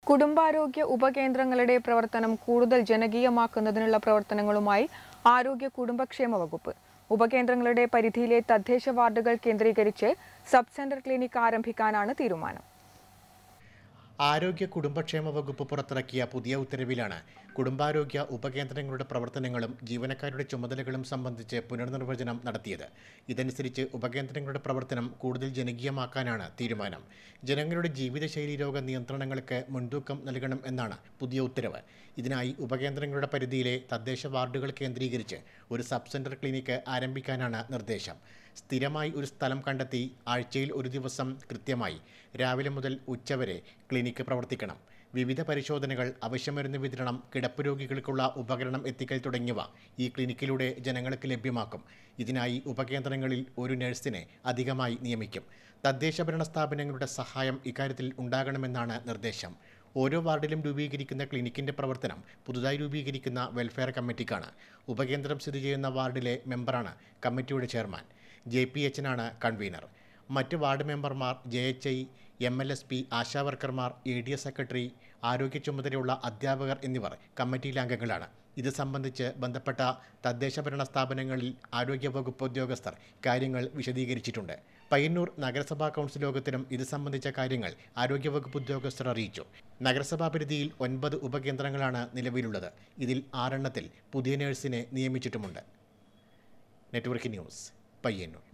കുടുംബാരോഗ്യ ഉപകേന്ദ്രങ്ങളുടെ പ്രവർത്തനം കൂടുതൽ ജനകീയമാക്കുന്നതിനുള്ള പ്രവർത്തനങ്ങളുമായി ആരോഗ്യ കുടുംബക്ഷേമ വകുപ്പ് ഉപകേന്ദ്രങ്ങളുടെ പരിധിയിലെ തദ്ദേശ വാർഡുകൾ കേന്ദ്രീകരിച്ച് സബ് സെന്റർ ക്ലിനിക് ആരംഭിക്കാനാണ് തീരുമാനം ആരോഗ്യ കുടുംബക്ഷേമ വകുപ്പ് പുറത്തിറക്കിയ പുതിയ ഉത്തരവിലാണ് കുടുംബാരോഗ്യ ഉപകേന്ദ്രങ്ങളുടെ പ്രവർത്തനങ്ങളും ജീവനക്കാരുടെ ചുമതലകളും സംബന്ധിച്ച് പുനർനിർവചനം നടത്തിയത് ഇതനുസരിച്ച് ഉപകേന്ദ്രങ്ങളുടെ പ്രവർത്തനം കൂടുതൽ ജനകീയമാക്കാനാണ് തീരുമാനം ജനങ്ങളുടെ ജീവിതശൈലി രോഗ നിയന്ത്രണങ്ങൾക്ക് മുൻതൂക്കം നൽകണം എന്നാണ് പുതിയ ഉത്തരവ് ഇതിനായി ഉപകേന്ദ്രങ്ങളുടെ പരിധിയിലെ തദ്ദേശ വാർഡുകൾ കേന്ദ്രീകരിച്ച് ഒരു സബ് സെന്റർ ക്ലിനിക്ക് ആരംഭിക്കാനാണ് നിർദ്ദേശം സ്ഥിരമായി ഒരു സ്ഥലം കണ്ടെത്തി ആഴ്ചയിൽ ഒരു ദിവസം കൃത്യമായി രാവിലെ മുതൽ ഉച്ചവരെ ക്ലിനിക്ക് പ്രവർത്തിക്കണം വിവിധ പരിശോധനകൾ അവശ്യമരുന്ന് വിതരണം കിടപ്പ് രോഗികൾക്കുള്ള ഉപകരണം എത്തിക്കൽ തുടങ്ങിയവ ഈ ക്ലിനിക്കിലൂടെ ജനങ്ങൾക്ക് ലഭ്യമാക്കും ഇതിനായി ഉപകേന്ദ്രങ്ങളിൽ ഒരു നഴ്സിനെ അധികമായി നിയമിക്കും തദ്ദേശ ഭരണ സ്ഥാപനങ്ങളുടെ സഹായം ഇക്കാര്യത്തിൽ ഉണ്ടാകണമെന്നാണ് നിർദ്ദേശം ഓരോ വാർഡിലും രൂപീകരിക്കുന്ന ക്ലിനിക്കിന്റെ പ്രവർത്തനം പുതുതായി രൂപീകരിക്കുന്ന വെൽഫെയർ കമ്മിറ്റിക്കാണ് ഉപകേന്ദ്രം സ്ഥിതി ചെയ്യുന്ന വാർഡിലെ മെമ്പറാണ് കമ്മിറ്റിയുടെ ചെയർമാൻ ജെ പി എച്ചിനാണ് കൺവീനർ മറ്റ് വാർഡ് മെമ്പർമാർ J H I M L S P ആശാവർക്കർമാർ എ ഡി എസ് സെക്രട്ടറി ആരോഗ്യ ചുമതലയുള്ള അധ്യാപകർ എന്നിവർ കമ്മിറ്റിയിലെ അംഗങ്ങളാണ് ഇത് സംബന്ധിച്ച് ബന്ധപ്പെട്ട തദ്ദേശ ഭരണ സ്ഥാപനങ്ങളിൽ ആരോഗ്യ വകുപ്പ് ഉദ്യോഗസ്ഥർ കാര്യങ്ങൾ വിശദീകരിച്ചിട്ടുണ്ട് പയ്യന്നൂർ നഗരസഭാ കൗൺസിൽ യോഗത്തിലും ഇത് സംബന്ധിച്ച കാര്യങ്ങൾ ആരോഗ്യവകുപ്പ് ഉദ്യോഗസ്ഥർ അറിയിച്ചു നഗരസഭാ പരിധിയിൽ ഒൻപത് ഉപകേന്ദ്രങ്ങളാണ് നിലവിലുള്ളത് ഇതിൽ ആറെണ്ണത്തിൽ പുതിയ നഴ്സിനെ നിയമിച്ചിട്ടുമുണ്ട് നെറ്റ്വർക്ക് ന്യൂസ് പയ്യന്നൂർ